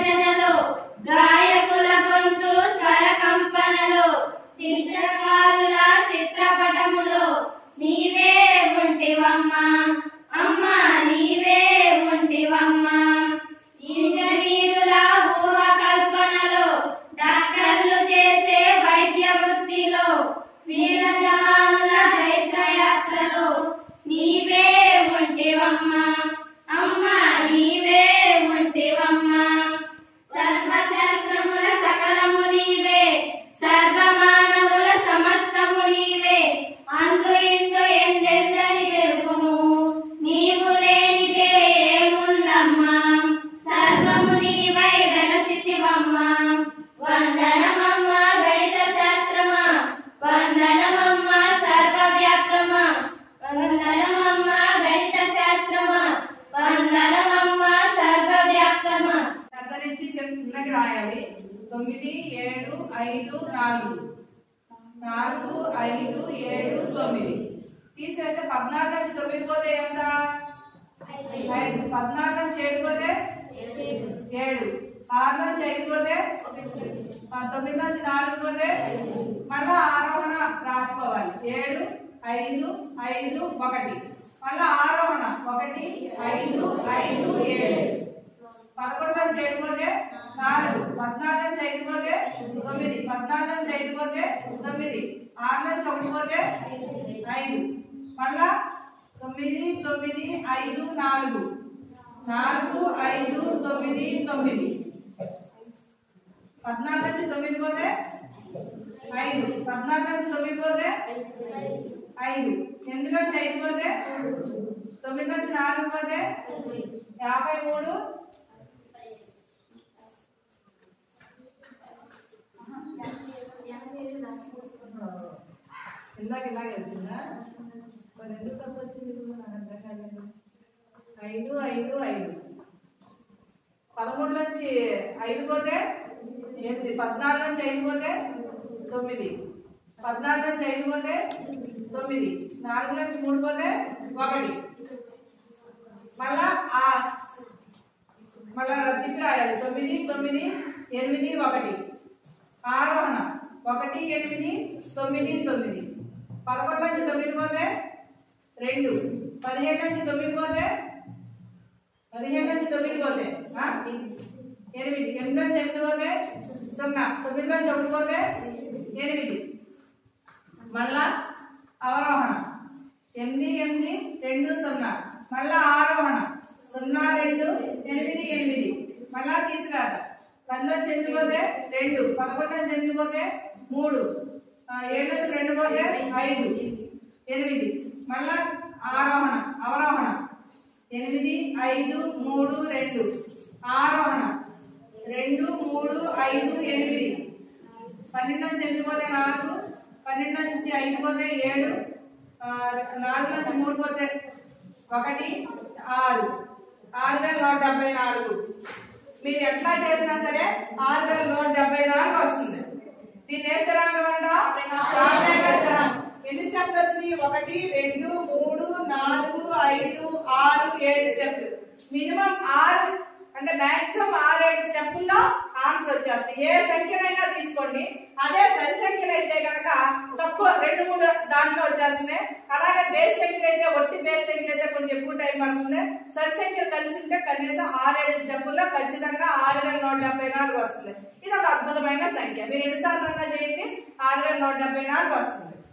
గర్జనలో గాయకుల గొంతు స్వర కంపనలో చిత్రకారుల చిత్రపటములో నీవే ఉంటివమ్మా అమ్మా నీవే ఉంటివమ్మా ఇంజనీరుల ఊహ కల్పనలో డాక్టర్లు చేసే వైద్య వృత్తిలో వీర జవానుల చైత్రయాత్రలో నీవే ఉంటివమ్మా అమ్మా నీవే ఉంటివమ్మా సర్వశాస్త్రముల సకలము నీవే సర్వమానవుల సమస్తము నీవే అంతు ఇంతు ఎందెందని వెలుగుము నీవు లేనిదే ఏముందమ్మా సర్వము నీవై వెలసితివమ్మా వందనమమ్మా గణిత శాస్త్రమా వందనమమ్మా సర్వవ్యాప్తమా వందనమమ్మా గణిత శాస్త్రమా వందనమమ్మా సర్వవ్యాప్తమా పెద్ద నుంచి చిన్నకి రాయాలి తొమ్మిది ఏడు ఐదు నాలుగు నాలుగు ఐదు ఏడు తొమ్మిది తీసేస్తే పద్నాలుగు నుంచి తొమ్మిది పోతే ఎంత ఐదు పద్నాలుగు నుంచి ఏడు పోతే ఏడు ఆరు నుంచి ఐదు పోతే ఆ, తొమ్మిది నుంచి నాలుగు పోతే మళ్ళా ఆరోహణ రాసుకోవాలి ఏడు ఐదు ఐదు ఒకటి మళ్ళా ఆరోహణ ఒకటి ఐదు ఐదు ఏడు పదకొండు నుంచి అయిపోతే నాలుగు పద్నాలుగు నుంచి అయిపోతే తొమ్మిది పద్నాలుగు నుంచి అయిపోతే తొమ్మిది ఆరు నుంచి ఒకటి పోతే ఐదు మళ్ళా తొమ్మిది తొమ్మిది ఐదు నాలుగు నాలుగు ఐదు తొమ్మిది తొమ్మిది పద్నాలుగు నుంచి తొమ్మిది పోతే ఐదు పద్నాలుగు నుంచి తొమ్మిది పోతే ఐదు ఎనిమిది నుంచి ఐదు పోతే తొమ్మిది నుంచి నాలుగు పోతే యాభై మూడు ఇందాక ఇలాగే వచ్చిందా మరి ఎందుకు తప్పు వచ్చింది ఇప్పుడు నాకు అర్థం కాలేదు ఐదు ఐదు ఐదు పదమూడు నుంచి ఐదు పోతే ఎనిమిది పద్నాలుగు నుంచి ఐదు పోతే తొమ్మిది పద్నాలుగు నుంచి ఐదు పోతే తొమ్మిది నాలుగు నుంచి మూడు పోతే ఒకటి మళ్ళా ఆ మళ్ళా తిప్పి రాయాలి తొమ్మిది తొమ్మిది ఎనిమిది ఒకటి ఆరోహణ ఒకటి ఎనిమిది తొమ్మిది తొమ్మిది పదకొండు నుంచి తొమ్మిది పోతే రెండు పదిహేడు నుంచి తొమ్మిది పోతే పదిహేడు నుంచి తొమ్మిది పోతే ఆ? ఎనిమిది ఎనిమిది నుంచి ఎనిమిది పోతే సున్నా తొమ్మిది నుంచి ఒకటి పోతే ఎనిమిది మళ్ళా అవరోహణ ఎనిమిది ఎనిమిది రెండు సున్నా మళ్ళా ఆరోహణ సున్నా రెండు ఎనిమిది ఎనిమిది మళ్ళా తీసుకురాత పదిలో చెంది పోతే రెండు పదకొండులో చెంది పోతే మూడు ఆ, ఏడు నుంచి రెండు పోతే ఐదు ఎనిమిది మళ్ళా ఆరోహణ అవరోహణ ఎనిమిది ఐదు మూడు రెండు ఆరోహణ రెండు మూడు ఐదు ఎనిమిది పన్నెండు నుంచి ఎనిమిది పోతే నాలుగు పన్నెండు నుంచి ఐదు పోతే ఏడు ఆ, నాలుగు నుంచి మూడు పోతే ఒకటి ఆరు ఆరు వేల నూట డెబ్బై నాలుగు మీరు ఎట్లా చేసినా సరే ఆరు వేల నూట డెబ్బై నాలుగు వస్తుంది దీన్ని ఏ స్థిరాంగం అంటాం సాపేక్ష స్థిరాంగం. ఎన్ని స్టెప్లు వచ్చినాయి ఒకటి రెండు మూడు నాలుగు ఐదు ఆరు ఏడు స్టెప్లు మినిమం ఆరు అంటే మాక్సిమం ఆరు ఏడు స్టెప్పుల్లో ఆన్సర్ వచ్చేస్తాయి ఏ సంఖ్యనైనా తీసుకోండి అదే సరి సంఖ్యలు అయితే కనుక తక్కువ రెండు మూడు దాంట్లో వచ్చేస్తుంది అలాగే బేస్ సంఖ్యలు అయితే ఒట్టి బేస్ సంఖ్యలు అయితే కొంచెం ఎక్కువ టైం పడుతుంది సరి సంఖ్యలు కలిసి ఉంటే కనీసం ఆరేడు స్టెప్పుల్లో ఖచ్చితంగా ఆరు వేల నూట డెబ్బై నాలుగు వస్తుంది ఇది ఒక అద్భుతమైన సంఖ్య మీరు ఎన్నిసార్లు అన్నా చేయండి ఆరు వేల నూట డెబ్బై నాలుగు వస్తుంది